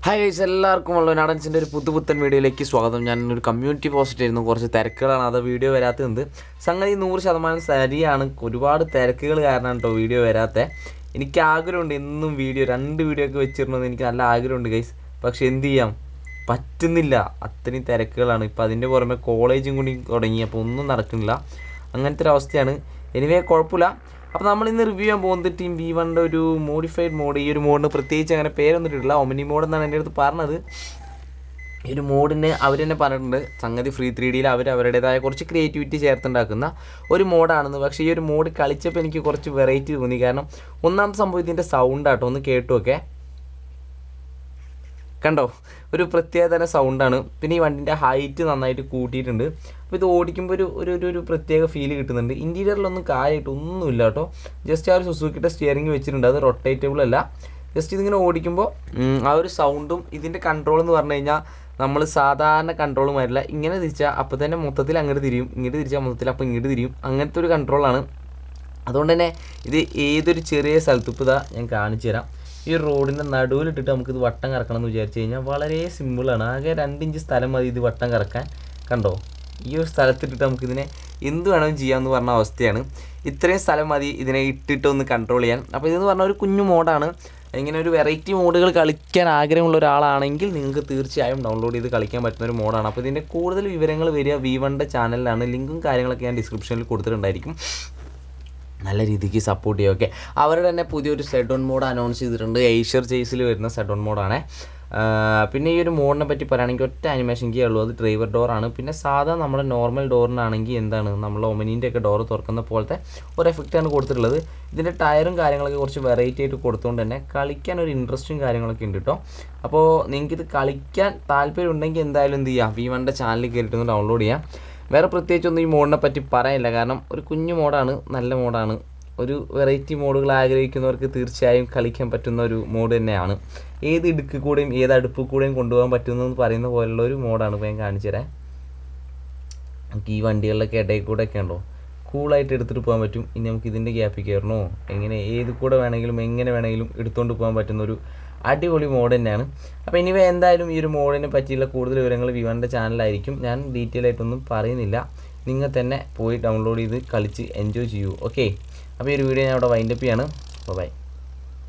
hi guys എല്ലാവർക്കും ഉള്ള നാടൻസിൻ്റെ ഒരു പുതുപുത്തൻ വീഡിയോയിലേക്ക് സ്വാഗതം ഞാൻ ഒരു കമ്മ്യൂണിറ്റി പോസ്റ്റ് ആയിരുന്നു കുറച്ച് തിരക്കുകളാണ് അത് വീഡിയോ വരാത്തത് സംഗതി നൂറ് ശതമാനം ശരിയാണ് ഒരുപാട് തിരക്കുകൾ കാരണമാണ് കേട്ടോ വീഡിയോ വരാത്തത് എനിക്ക് ആഗ്രഹമുണ്ട് എന്നും വീഡിയോ രണ്ട് വീഡിയോ ഒക്കെ വെച്ചിരണമെന്ന് എനിക്ക് നല്ല ആഗ്രഹമുണ്ട് ഗൈസ് പക്ഷെ എന്ത് ചെയ്യാം പറ്റുന്നില്ല അത്രയും തിരക്കുകളാണ് ഇപ്പോൾ അതിൻ്റെ പുറമെ കോളേജും കൂടി തുടങ്ങി അപ്പോൾ ഒന്നും നടക്കുന്നില്ല അങ്ങനത്തെ ഒരു അവസ്ഥയാണ് എനിവേ കുഴപ്പമില്ല അപ്പോൾ നമ്മൾ ഇന്ന് റിവ്യൂ ചെയ്യാൻ പോകുന്നത് ടീം വി വണ്ണിൻ്റെ ഒരു മോഡിഫൈഡ് മോഡ് ഈ ഒരു മോഡിന് പ്രത്യേകിച്ച് അങ്ങനെ പേരൊന്നും ഇട്ടിട്ടില്ല ഒമിനി മോഡ് എന്നാണ് എൻ്റെ അടുത്ത് പറഞ്ഞത് ഈ ഒരു മോഡിന് അവർ തന്നെ പറഞ്ഞിട്ടുണ്ട് സംഗതി ഫ്രീ ത്രീ ഡിയിൽ അവർ അവരുടേതായ കുറച്ച് ക്രിയേറ്റിവിറ്റി ചേർത്തുണ്ടാക്കുന്ന ഒരു മോഡാണെന്ന് പക്ഷേ ഈ ഒരു മോഡ് കളിച്ചപ്പോൾ എനിക്ക് കുറച്ച് വെറൈറ്റി തോന്നി കാരണം ഒന്നാം സംഭവം ഇതിൻ്റെ സൗണ്ടാട്ടോ ഒന്ന് കേട്ടു ഒക്കെ കണ്ടോ ഒരു പ്രത്യേക തരം സൗണ്ടാണ് പിന്നെ ഈ വണ്ടിൻ്റെ ഹൈറ്റ് നന്നായിട്ട് കൂട്ടിയിട്ടുണ്ട് അപ്പോൾ ഇത് ഓടിക്കുമ്പോൾ ഒരു ഒരു ഒരു ഒരു പ്രത്യേക ഫീൽ കിട്ടുന്നുണ്ട് ഇൻറ്റീരിയറിലൊന്നും കാര്യമായിട്ട് ഒന്നുമില്ല കേട്ടോ ജസ്റ്റ് ആ ഒരു സുസുക്കിയുടെ സ്റ്റിയറിംഗ് വെച്ചിട്ടുണ്ട് അത് റൊട്ടേറ്റബിൾ അല്ല ജസ്റ്റ് ഇതിങ്ങനെ ഓടിക്കുമ്പോൾ ഉം, ആ ഒരു സൗണ്ടും ഇതിൻ്റെ കൺട്രോൾ എന്ന് പറഞ്ഞു കഴിഞ്ഞാൽ നമ്മൾ സാധാരണ കൺട്രോൾ മാരില്ല ഇങ്ങനെ തിരിച്ചാൽ അപ്പോൾ തന്നെ മൊത്തത്തിൽ അങ്ങോട്ട് തിരിയും ഇങ്ങോട്ട് തിരിച്ചാൽ മൊത്തത്തിൽ അപ്പോൾ ഇങ്ങോട്ട് തിരിയും അങ്ങനത്തെ ഒരു കൺട്രോളാണ് അതുകൊണ്ട് തന്നെ ഇത് ഏതൊരു ചെറിയ സ്ഥലത്തും ഇപ്പോൾ ഇതാ ഞാൻ കാണിച്ചു തരാം ഈ റോഡിൻ്റെ നടുവിലിട്ടിട്ട് നമുക്കിത് വട്ടം കറക്കണം എന്ന് വിചാരിച്ചു കഴിഞ്ഞാൽ വളരെ സിമ്പിളാണ് ആകെ രണ്ട് ഇഞ്ച് സ്ഥലം മതി ഇത് വട്ടം കറക്കാൻ കണ്ടോ ഈ ഒരു സ്ഥലത്തിട്ടിട്ട് നമുക്കിതിനെ എന്ത് വേണമെങ്കിലും ചെയ്യാമെന്ന് പറഞ്ഞ അവസ്ഥയാണ് ഇത്രയും സ്ഥലം മതി ഇതിനെ ഇട്ടിട്ട് ഒന്ന് കൺട്രോൾ ചെയ്യാൻ അപ്പോൾ ഇതെന്ന് പറഞ്ഞാൽ ഒരു കുഞ്ഞു മോഡാണ് ഇങ്ങനെ ഒരു വെറൈറ്റി മോഡുകൾ കളിക്കാൻ ആഗ്രഹമുള്ള ഒരാളാണെങ്കിൽ നിങ്ങൾക്ക് തീർച്ചയായും ഡൗൺലോഡ് ചെയ്ത് കളിക്കാൻ പറ്റുന്ന ഒരു മോഡാണ് അപ്പോൾ ഇതിൻ്റെ കൂടുതൽ വിവരങ്ങൾ വരിക വി വണ്ടെ ചാനലിലാണ് ലിങ്കും കാര്യങ്ങളൊക്കെ ഞാൻ ഡിസ്ക്രിപ്ഷനിൽ കൊടുത്തിട്ടുണ്ടായിരിക്കും നല്ല രീതിക്ക് സപ്പോർട്ട് ചെയ്യുക ഓക്കെ അവരുടെ തന്നെ പുതിയൊരു സെഡോൺ മോഡ് അനൗൺസ് ചെയ്തിട്ടുണ്ട് ഏഷ്യർ ചേസിൽ വരുന്ന സെഡോൺ മോഡാണ് പിന്നെ ഈ ഒരു മോഡിനെ പറ്റി പറയുകയാണെങ്കിൽ ഒറ്റ അനിമേഷൻ കീ ഉള്ളൂ അത് ഡ്രൈവർ ഡോറാണ് പിന്നെ സാധാ നമ്മുടെ നോർമൽ ഡോറിനാണെങ്കിൽ എന്താണ് നമ്മൾ ഒമനീൻ്റെ ഒക്കെ ഡോർ തുറക്കുന്ന പോലത്തെ ഒരു എഫക്റ്റാണ് കൊടുത്തിട്ടുള്ളത് ഇതിൻ്റെ ടയറും കാര്യങ്ങളൊക്കെ കുറച്ച് വെറൈറ്റി ആയിട്ട് കൊടുത്തുകൊണ്ട് തന്നെ കളിക്കാൻ ഒരു ഇൻട്രസ്റ്റും കാര്യങ്ങളൊക്കെ ഉണ്ട് കേട്ടോ അപ്പോൾ നിങ്ങൾക്ക് ഇത് കളിക്കാൻ താല്പര്യം ഉണ്ടെങ്കിൽ എന്തായാലും എന്ത് ചെയ്യാം വി വണ്ടെ ചാനലിൽ കയറിയിട്ടൊന്ന് ഡൗൺലോഡ് ചെയ്യാം വേറെ പ്രത്യേകിച്ചൊന്നും ഈ മോഡിനെ പറ്റി പറയാനില്ല കാരണം ഒരു കുഞ്ഞു മോഡാണ് നല്ല മോഡാണ് ഒരു വെറൈറ്റി മോഡുകൾ ആഗ്രഹിക്കുന്നവർക്ക് തീർച്ചയായും കളിക്കാൻ പറ്റുന്ന ഒരു മോഡ് തന്നെയാണ് ഏത് ഇടുക്ക് കൂടെയും ഏത് അടുപ്പ് കൂടെയും കൊണ്ടുപോകാൻ പറ്റുമെന്ന് പറയുന്ന പോലുള്ള ഒരു മോഡാണ് ഇപ്പോൾ ഞാൻ കാണിച്ചു തരാം നമുക്ക് ഈ വണ്ടികളിലൊക്കെ ഇടയിൽ കൂടെ ഒക്കെ ഉണ്ടോ കൂളായിട്ട് എടുത്തിട്ട് പോകാൻ പറ്റും ഇനി നമുക്ക് ഇതിൻ്റെ ഗ്യാപ്പിൽ കയറണോ എങ്ങനെ ഏത് കൂടെ വേണമെങ്കിലും എങ്ങനെ വേണമെങ്കിലും എടുത്തുകൊണ്ട് പോകാൻ പറ്റുന്ന ഒരു അടിപൊളി മോഡ് തന്നെയാണ് അപ്പോൾ ഇനിവേ എന്തായാലും ഈ ഒരു മോഡിനെ പറ്റിയുള്ള കൂടുതൽ വിവരങ്ങൾ വിവാൻ്റെ ചാനലായിരിക്കും ഞാൻ ഡീറ്റെയിൽ ആയിട്ടൊന്നും പറയുന്നില്ല നിങ്ങൾ തന്നെ പോയി ഡൗൺലോഡ് ചെയ്ത് കളിച്ച് എൻജോയ് ചെയ്യൂ ഓക്കെ അപ്പോൾ ഈ ഒരു വീഡിയോ ഞാൻ അവിടെ വൈൻഡപ്പ് ചെയ്യാണ് ബൈ